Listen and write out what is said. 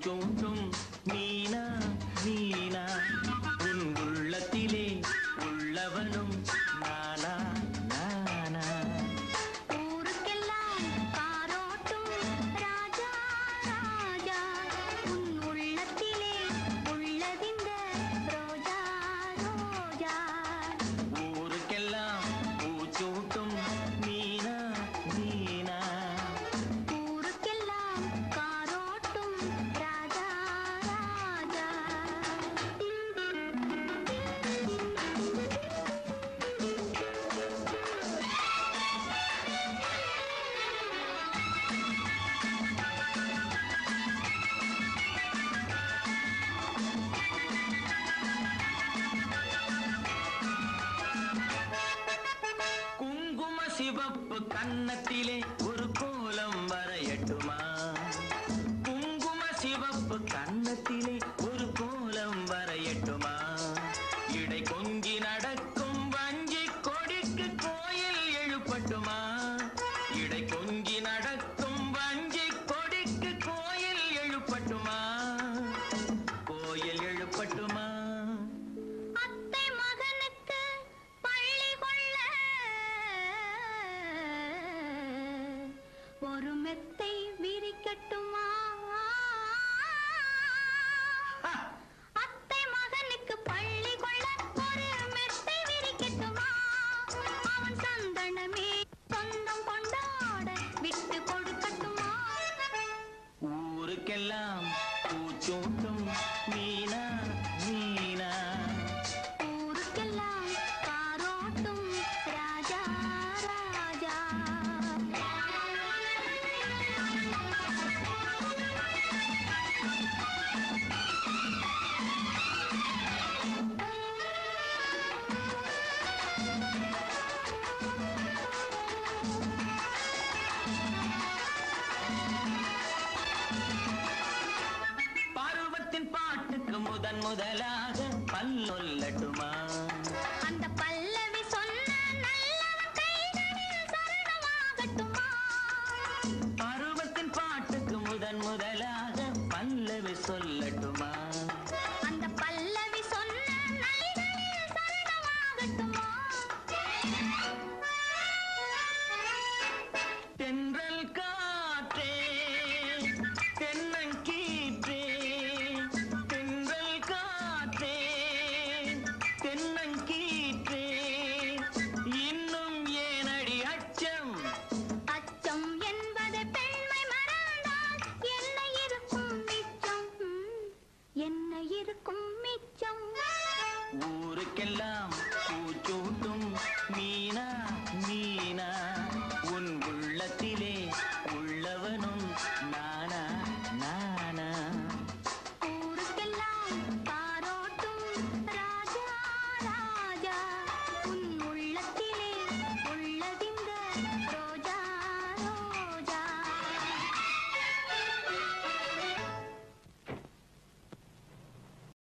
பூச்சூட்டும் மீனா மீனா உன் உள்ளத்திலே உள்ளவனும் நானா நானா ஊருக்கெல்லாம் காரோட்டும் ராஜா ராஜா உன் உள்ளத்திலே உள்ளதிந்த ரோஜா ரோஜா ஊருக்கெல்லாம் பூச்சூட்டும் மீனா மீனா ஊருக்கெல்லாம் காரோட்டும் ராஜா ராஜா குங்கும சிவப்பு கன்னத்திலே ஒரு கோலம் வரையட்டுமா குங்கும சிவப்பு கன்னத்திலே ஒரு கோலம் வரையட்டுமா இடை கொஞ்சி நடக்கும் வஞ்சி கொடிக்கு கோயில் எழுப்பட்டுமா இடை கொஞ்சி நடக்கும் வஞ்சி கொடிக்கு கோயில் எழுப்பட்டுமா கோயில் எழுப்பட்டுமா அத்தை மகனுக்கு பள்ளி கொள்ள ஒரு மெத்தை விரிக்கட்டுமா அத்தை மகனுக்கு பள்ளி கொள்ள ஒரு மெத்தை விரிக்கட்டுமா அவன் சந்தனமே சொந்தம் கொண்டாட விட்டு கொடுக்கட்டுமா ஊருக்கெல்லாம் பூச்சூட்டும் மீனா மீனா ஊருக்கெல்லாம் காரோட்டும் ராஜா ராஜா பருவத்தின் பாட்டுக்கு முதன் முதலாக பல்லொல்லட்டுமா அந்த பல்லவி சொன்ன நல்லவன் கைகளில் சரணமாகட்டுமா பருவத்தின் பாட்டுக்கு முதன் முதலாக பல்லவி சொல்லட்டுமா